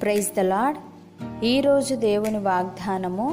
praise the lord ఈరోజు దేవుని వాగ్దానము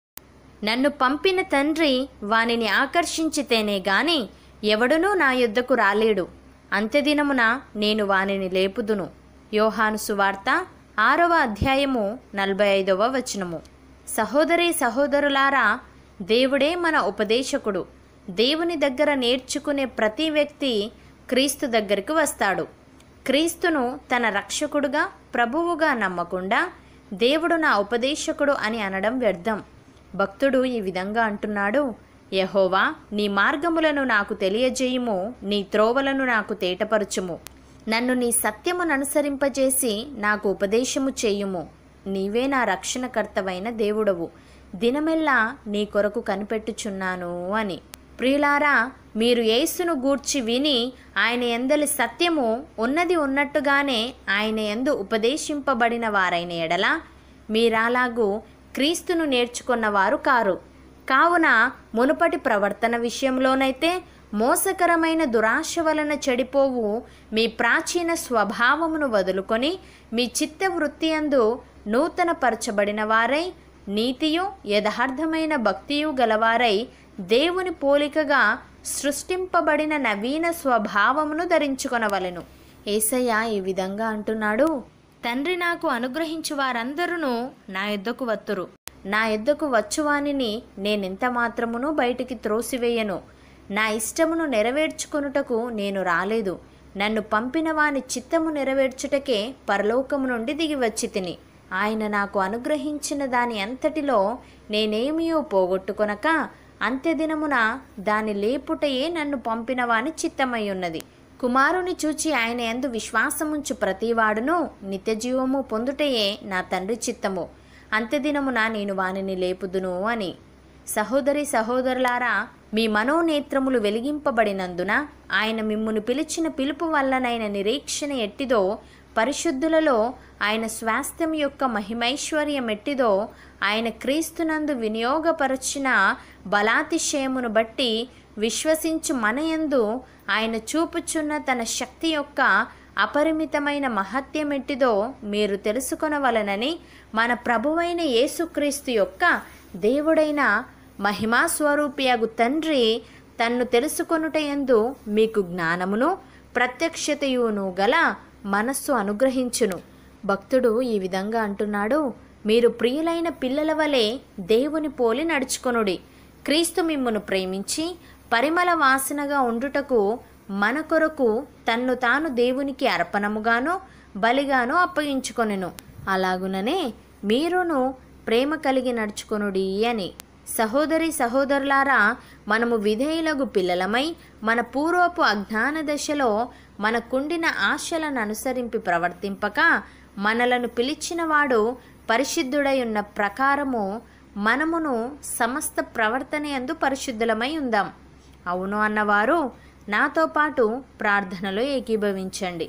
నన్ను పంపిన తండ్రి వానిని ఆకర్షించితేనే గాని ఎవడునూ నా యొద్దకు రాలేడు అంత్యదినమున నేను వానిని లేపుదును యోహాను సువార్త ఆరవ అధ్యాయము నలభై ఐదవ వచనము సహోదరి సహోదరులారా దేవుడే మన ఉపదేశకుడు దేవుని దగ్గర నేర్చుకునే ప్రతి వ్యక్తి క్రీస్తు దగ్గరికి వస్తాడు క్రీస్తును తన రక్షకుడుగా ప్రభువుగా నమ్మకుండా దేవుడు నా ఉపదేశకుడు అని అనడం వ్యర్థం భక్తుడు ఈ విధంగా అంటున్నాడు యహోవా నీ మార్గములను నాకు తెలియజేయుము నీ త్రోవలను నాకు తేటపరచుము నన్ను నీ సత్యమును అనుసరింపజేసి నాకు ఉపదేశము చేయుము నీవే నా రక్షణకర్తవైన దేవుడవు దినమెల్లా నీ కొరకు కనిపెట్టుచున్నాను అని ప్రియులారా మీరు యేసును గూర్చి విని ఆయన ఎందలి సత్యము ఉన్నది ఉన్నట్టుగానే ఆయన ఎందు ఉపదేశింపబడిన వారైన ఎడల మీరాలాగు క్రీస్తును నేర్చుకున్నవారు కారు కావున మునుపటి ప్రవర్తన విషయంలోనైతే మోసకరమైన దురాశ వలన చెడిపోవు మీ ప్రాచీన స్వభావమును వదులుకొని మీ చిత్త వృత్తి అందు నూతన పరచబడిన వారై నీతియు యథార్థమైన భక్తియు గలవారై దేవుని పోలికగా సృష్టింపబడిన నవీన స్వభావమును ధరించుకొనవలెను ఏసయ్య ఈ విధంగా అంటున్నాడు తండ్రి నాకు అనుగ్రహించు వారందరూ నా యొద్దకు వత్తురు నా యొద్దకు వచ్చువానిని నేనెంత మాత్రమును బయటికి త్రోసివేయను నా ఇష్టమును నెరవేర్చుకొనుటకు నేను రాలేదు నన్ను పంపిన వాని చిత్తము నెరవేర్చుటకే పరలోకము నుండి దిగి వచ్చి తిని ఆయన నాకు అనుగ్రహించిన దాని అంతటిలో నేనేమియో పోగొట్టుకొనక అంత్యదినమున దాని లేపుటయే నన్ను పంపిన వాని చిత్తమై ఉన్నది కుమారుని చూచి ఆయన ఎందు విశ్వాసముంచు ప్రతివాడును నిత్యజీవము పొందుటయే నా తండ్రి చిత్తము అంత్యదినమున నేను వానిని లేపుదును అని సహోదరి సహోదరులారా మీ మనోనేత్రములు వెలిగింపబడినందున ఆయన మిమ్మును పిలిచిన పిలుపు వల్లనైన నిరీక్షణ ఎట్టిదో పరిశుద్ధులలో ఆయన స్వాస్థ్యం యొక్క మహిమైశ్వర్యం ఎట్టిదో ఆయన క్రీస్తునందు వినియోగపరచిన బలాతిశయమును బట్టి విశ్వసించు మనయందు ఆయన చూపుచున్న తన శక్తి యొక్క అపరిమితమైన మహత్యమెట్టిదో మీరు తెలుసుకొనవలనని మన ప్రభువైన యేసుక్రీస్తు యొక్క దేవుడైన మహిమా స్వరూపియగు తండ్రి తన్ను తెలుసుకొనుటయందు మీకు జ్ఞానమును ప్రత్యక్షతయును గల మనస్సు అనుగ్రహించును భక్తుడు ఈ విధంగా అంటున్నాడు మీరు ప్రియులైన పిల్లల వలె దేవుని పోలి నడుచుకొనుడి క్రీస్తు మిమ్మును ప్రేమించి పరిమళ వాసనగా ఉండుటకు మన కొరకు తన్ను తాను దేవునికి అర్పణముగాను బలిగాను అప్పగించుకొనెను అలాగుననే మీరును ప్రేమ కలిగి నడుచుకొనుడి అని సహోదరి సహోదరులారా మనము విధేయులగు పిల్లలమై మన పూర్వపు అజ్ఞాన దశలో మనకుండిన ఆశలను అనుసరింపి ప్రవర్తింపక మనలను పిలిచినవాడు పరిశుద్ధుడై ఉన్న ప్రకారము మనమును సమస్త ప్రవర్తన యందు పరిశుద్ధులమై ఉందాం అవును అన్నవారు నాతో పాటు ప్రార్థనలో ఏకీభవించండి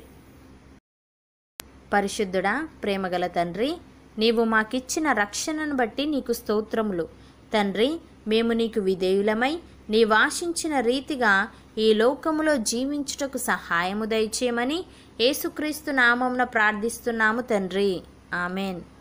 పరిశుద్ధుడా ప్రేమగల తండ్రి నీవు మాకిచ్చిన రక్షణను బట్టి నీకు స్తోత్రములు తండ్రి మేము నీకు విధేయులమై నీవాశించిన రీతిగా ఈ లోకములో జీవించుటకు సహాయము దయచేయమని యేసుక్రీస్తు నామమున ప్రార్థిస్తున్నాము తండ్రి ఆమెన్